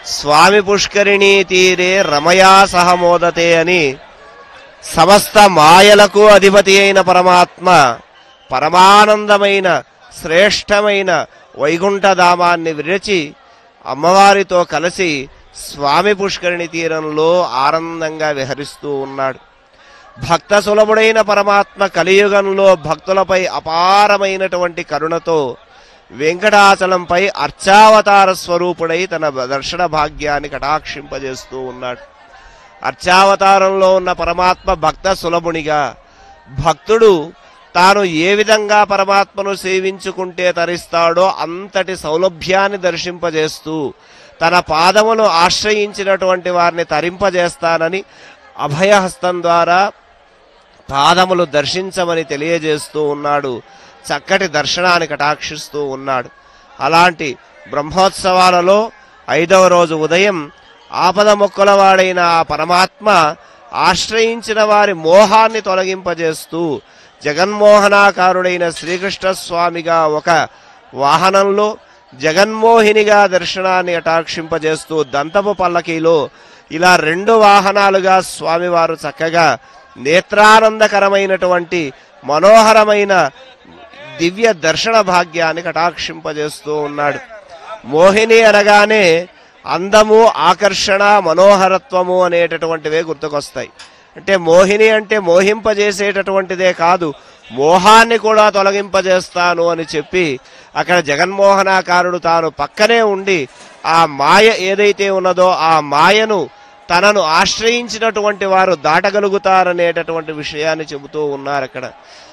స్వామి పుష్కరిణీ తీరే రమయా సహమోదతే అని సమస్త మాయలకు అధిపతి అయిన పరమాత్మ పరమానందమైన శ్రేష్టమైన వైకుంఠధామాన్ని విరచి అమ్మవారితో కలిసి స్వామి పుష్కరిణి తీరంలో ఆనందంగా విహరిస్తూ ఉన్నాడు భక్త సులభుడైన పరమాత్మ కలియుగంలో భక్తులపై అపారమైనటువంటి కరుణతో వెంకటాచలంపై అర్చావతార స్వరూపుడై తన దర్శన భాగ్యాన్ని కటాక్షింపజేస్తూ ఉన్నాడు అర్చావతారంలో ఉన్న పరమాత్మ భక్త సులభునిగా భక్తుడు తాను ఏ విధంగా పరమాత్మను సేవించుకుంటే తరిస్తాడో అంతటి సౌలభ్యాన్ని దర్శింపజేస్తూ తన పాదమును ఆశ్రయించినటువంటి వారిని తరింపజేస్తానని అభయహస్తం ద్వారా పాదములు దర్శించమని తెలియజేస్తూ ఉన్నాడు చక్కటి దర్శనాన్ని కటాక్షిస్తూ ఉన్నాడు అలాంటి బ్రహ్మోత్సవాలలో ఐదవ రోజు ఉదయం ఆపద మొక్కలవాడైన ఆ పరమాత్మ ఆశ్రయించిన వారి మోహాన్ని తొలగింపజేస్తూ జగన్మోహనాకారుడైన శ్రీకృష్ణ స్వామిగా ఒక వాహనంలో జగన్మోహినిగా దర్శనాన్ని అటాక్షింపజేస్తూ దంతపు పల్లకీలో ఇలా రెండు వాహనాలుగా స్వామివారు చక్కగా నేత్రానందకరమైనటువంటి మనోహరమైన దివ్య దర్శన భాగ్యాన్ని కటాక్షింపజేస్తూ ఉన్నాడు మోహిని అనగానే అందము ఆకర్షణ మనోహరత్వము అనేటటువంటివే గుర్తుకొస్తాయి అంటే మోహిని అంటే మోహింపజేసేటటువంటిదే కాదు మోహాన్ని కూడా తొలగింపజేస్తాను అని చెప్పి అక్కడ జగన్మోహనాకారుడు తాను పక్కనే ఉండి ఆ మాయ ఏదైతే ఉన్నదో ఆ మాయను తనను ఆశ్రయించినటువంటి వారు దాటగలుగుతారనేటటువంటి విషయాన్ని చెబుతూ ఉన్నారు అక్కడ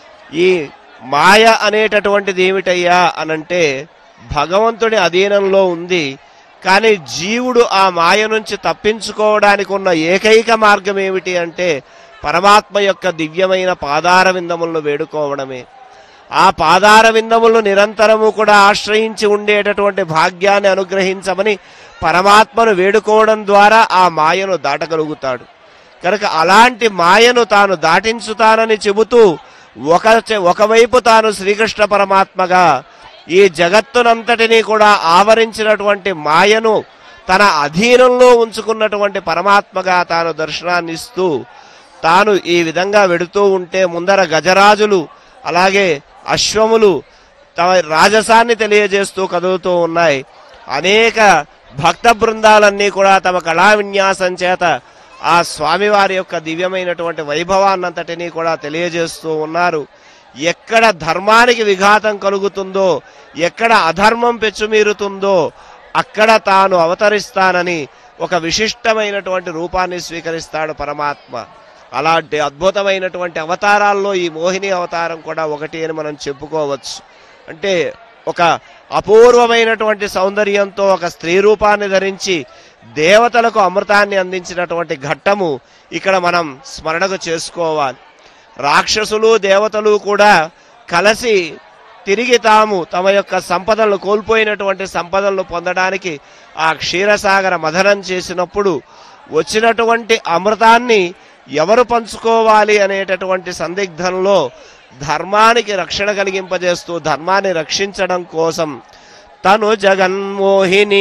ఈ మాయ అనేటటువంటిది ఏమిటయ్యా అనంటే భగవంతుడి అధీనంలో ఉంది కానీ జీవుడు ఆ మాయ నుంచి తప్పించుకోవడానికి ఉన్న ఏకైక మార్గం ఏమిటి అంటే పరమాత్మ యొక్క దివ్యమైన పాదార విందములను వేడుకోవడమే ఆ పాదార విందములను నిరంతరము కూడా ఆశ్రయించి ఉండేటటువంటి భాగ్యాన్ని అనుగ్రహించమని పరమాత్మను వేడుకోవడం ద్వారా ఆ మాయను దాటగలుగుతాడు కనుక అలాంటి మాయను తాను దాటించుతానని చెబుతూ ఒక చె- ఒకవైపు తాను శ్రీకృష్ణ పరమాత్మగా ఈ జగత్తునంతటినీ కూడా ఆవరించినటువంటి మాయను తన అధీనంలో ఉంచుకున్నటువంటి పరమాత్మగా తాను దర్శనాన్ని ఇస్తూ తాను ఈ విధంగా వెడుతూ ఉంటే ముందర గజరాజులు అలాగే అశ్వములు తమ రాజసాన్ని తెలియజేస్తూ కదులుతూ ఉన్నాయి అనేక భక్త బృందాలన్నీ కూడా తమ కళా విన్యాసం చేత ఆ స్వామివారి యొక్క దివ్యమైనటువంటి వైభవాన్నంతటినీ కూడా తెలియజేస్తూ ఉన్నారు ఎక్కడ ధర్మానికి విఘాతం కలుగుతుందో ఎక్కడ అధర్మం పెచ్చుమీరుతుందో అక్కడ తాను అవతరిస్తానని ఒక విశిష్టమైనటువంటి రూపాన్ని స్వీకరిస్తాడు పరమాత్మ అలాంటి అద్భుతమైనటువంటి అవతారాల్లో ఈ మోహిని అవతారం కూడా ఒకటి అని మనం చెప్పుకోవచ్చు అంటే ఒక అపూర్వమైనటువంటి సౌందర్యంతో ఒక స్త్రీ రూపాన్ని ధరించి దేవతలకు అమృతాన్ని అందించినటువంటి ఘట్టము ఇక్కడ మనం స్మరణకు చేసుకోవాలి రాక్షసులు దేవతలు కూడా కలిసి తిరిగి తాము తమ యొక్క సంపదలను కోల్పోయినటువంటి సంపదలను పొందడానికి ఆ క్షీరసాగర మథనం చేసినప్పుడు వచ్చినటువంటి అమృతాన్ని ఎవరు పంచుకోవాలి అనేటటువంటి సందిగ్ధంలో ధర్మానికి రక్షణ కలిగింపజేస్తూ ధర్మాన్ని రక్షించడం కోసం తను జగన్మోహిని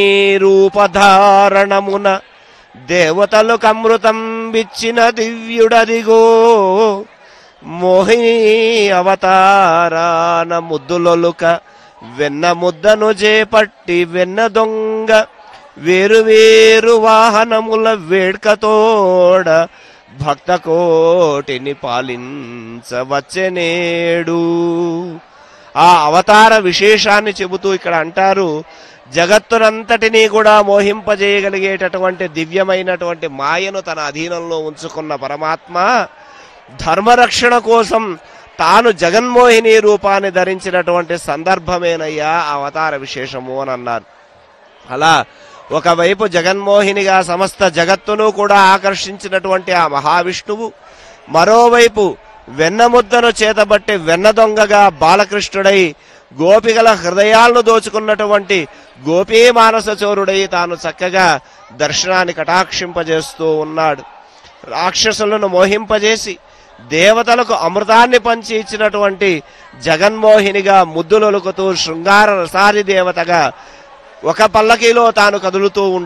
రూపధారణమున దేవతలకు అమృతం విచ్చిన దివ్యుడదిగో మోహిని అవతారాన ముద్దులొలుక వెన్న ముద్దను చేపట్టి వెన్న దొంగ వేరు వేరు వాహనముల వేడ్కతోడ భక్త కోటిని పాలించవచ్చెనేడు ఆ అవతార విశేషాన్ని చెబుతూ ఇక్కడ అంటారు జగత్తునంతటినీ కూడా మోహింపజేయగలిగేటటువంటి దివ్యమైనటువంటి మాయను తన అధీనంలో ఉంచుకున్న పరమాత్మ ధర్మరక్షణ కోసం తాను జగన్మోహిని రూపాన్ని ధరించినటువంటి సందర్భమేనయ్యా ఆ అవతార విశేషము అని అన్నారు అలా ఒకవైపు జగన్మోహినిగా సమస్త జగత్తును కూడా ఆకర్షించినటువంటి ఆ మహావిష్ణువు మరోవైపు వెన్నముద్దను చేతబట్టి వెన్న దొంగగా బాలకృష్ణుడై గోపికల హృదయాలను దోచుకున్నటువంటి గోపీ మానస చోరుడై తాను చక్కగా దర్శనాన్ని కటాక్షింపజేస్తూ ఉన్నాడు రాక్షసులను మోహింపజేసి దేవతలకు అమృతాన్ని పంచి ఇచ్చినటువంటి జగన్మోహినిగా ముద్దులొలుకుతూ శృంగార రసాది దేవతగా ఒక పల్లకీలో తాను కదులుతూ